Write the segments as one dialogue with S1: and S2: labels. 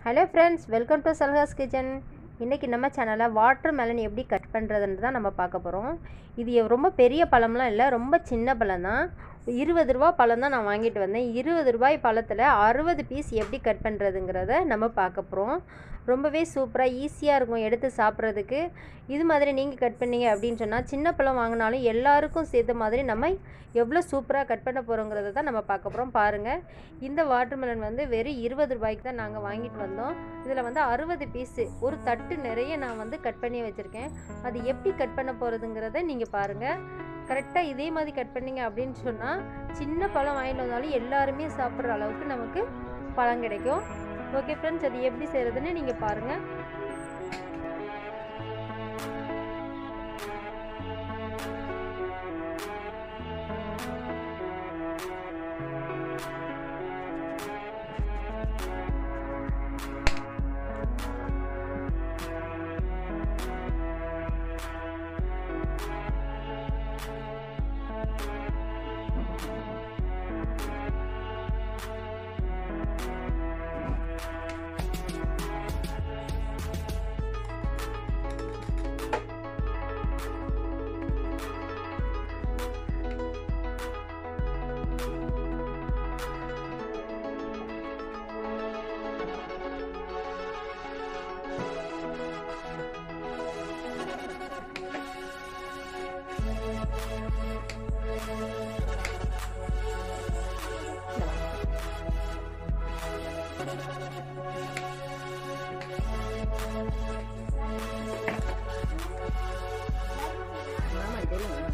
S1: hello friends welcome to சல்ஹாஸ் kitchen இன்றைக்கி நம்ம சேனலில் வாட்டர் மெலன் எப்படி கட் பண்ணுறதுன்னு தான் நம்ம பார்க்க போகிறோம் இது எ- ரொம்ப பெரிய பழம்லாம் இல்லை ரொம்ப சின்ன பழம் தான் இருபது ரூபா பழம் தான் நான் வாங்கிட்டு வந்தேன் இருபது ரூபாய் பழத்தில் அறுபது பீஸ் எப்படி கட் பண்ணுறதுங்கிறத நம்ம பார்க்க போகிறோம் ரொம்பவே சூப்பராக ஈஸியாக இருக்கும் எடுத்து சாப்பிட்றதுக்கு இது மாதிரி நீங்கள் கட் பண்ணீங்க அப்படின்னு சொன்னால் சின்ன பழம் வாங்கினாலும் எல்லாருக்கும் சேர்த்த மாதிரி நம்ம எவ்வளோ சூப்பராக கட் பண்ண போகிறோங்கிறத தான் நம்ம பார்க்க போகிறோம் பாருங்கள் இந்த வாட்டர்மெலன் வந்து வெறும் இருபது ரூபாய்க்கு தான் நாங்கள் வாங்கிட்டு வந்தோம் இதில் வந்து அறுபது பீஸு ஒரு தட்டு நிறைய நான் வந்து கட் பண்ணி வச்சுருக்கேன் அது எப்படி கட் பண்ண போகிறதுங்கிறத நீங்கள் பாருங்கள் கரெக்டாக இதே மாதிரி கட் பண்ணீங்க அப்படின்னு சொன்னால் சின்ன பழம் வாங்கிட்டு வந்தாலும் எல்லாருமே சாப்பிட்ற அளவுக்கு நமக்கு பழம் கிடைக்கும் ஓகே ஃப்ரெண்ட்ஸ் அது எப்படி செய்கிறதுன்னு நீங்கள் பாருங்கள் ஆமாம் தெரியும்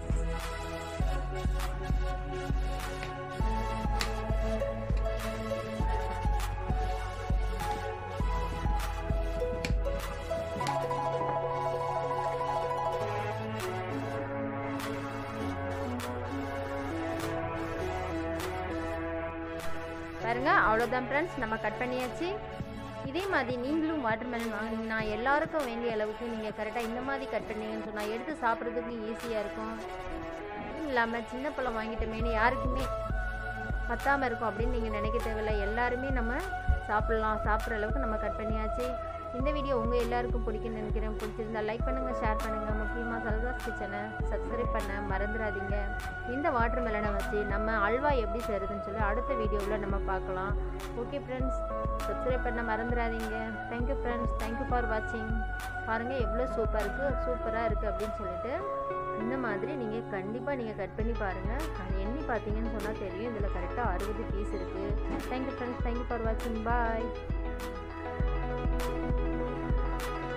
S1: பாருங்க அவ்வளோதான் ஃப்ரெண்ட்ஸ் நம்ம கட் பண்ணியாச்சு இதே மாதிரி நீங்களும் வாட்டர்மெலன் வாங்குனீங்கன்னா எல்லாருக்கும் வேண்டிய அளவுக்கு நீங்கள் கரெக்டாக இந்த மாதிரி கட் பண்ணீங்கன்னு சொன்னால் எடுத்து சாப்பிட்றதுக்கு ஈஸியாக இருக்கும் அதுவும் இல்லாமல் சின்ன பழம் வாங்கிட்டோமேனு யாருக்குமே பத்தாமல் இருக்கும் அப்படின்னு நீங்கள் நினைக்க தேவையில்லை எல்லாருமே நம்ம சாப்பிட்லாம் சாப்பிட்ற அளவுக்கு நம்ம கட் பண்ணியாச்சு இந்த வீடியோ உங்கள் எல்லாருக்கும் பிடிக்கும்னு நினைக்கிறேன் பிடிச்சிருந்தா லைக் பண்ணுங்கள் ஷேர் பண்ணுங்கள் முக்கியமாக சல்காஸ் கிச்சனை சப்ஸ்கிரைப் பண்ண மறந்துடாதீங்க இந்த வாட்டர் மெலனை வச்சு நம்ம அல்வா எப்படி செய்கிறதுன்னு சொல்லி அடுத்த வீடியோவில் நம்ம பார்க்கலாம் ஓகே ஃப்ரெண்ட்ஸ் சப்ஸ்கிரைப் பண்ண மறந்துடாதீங்க தேங்க்யூ ஃப்ரெண்ட்ஸ் தேங்க்யூ ஃபார் வாட்சிங் பாருங்கள் எவ்வளோ சூப்பராக இருக்குது சூப்பராக இருக்குது அப்படின்னு சொல்லிட்டு இந்த மாதிரி நீங்கள் கண்டிப்பாக நீங்கள் கட் பண்ணி பாருங்கள் அது எண்ணி பார்த்தீங்கன்னு சொன்னால் தெரியும் இதில் கரெக்டாக அறுபது பீஸ் இருக்குது தேங்க்யூ ஃப்ரெண்ட்ஸ் தேங்க்யூ ஃபார் வாட்சிங் பாய்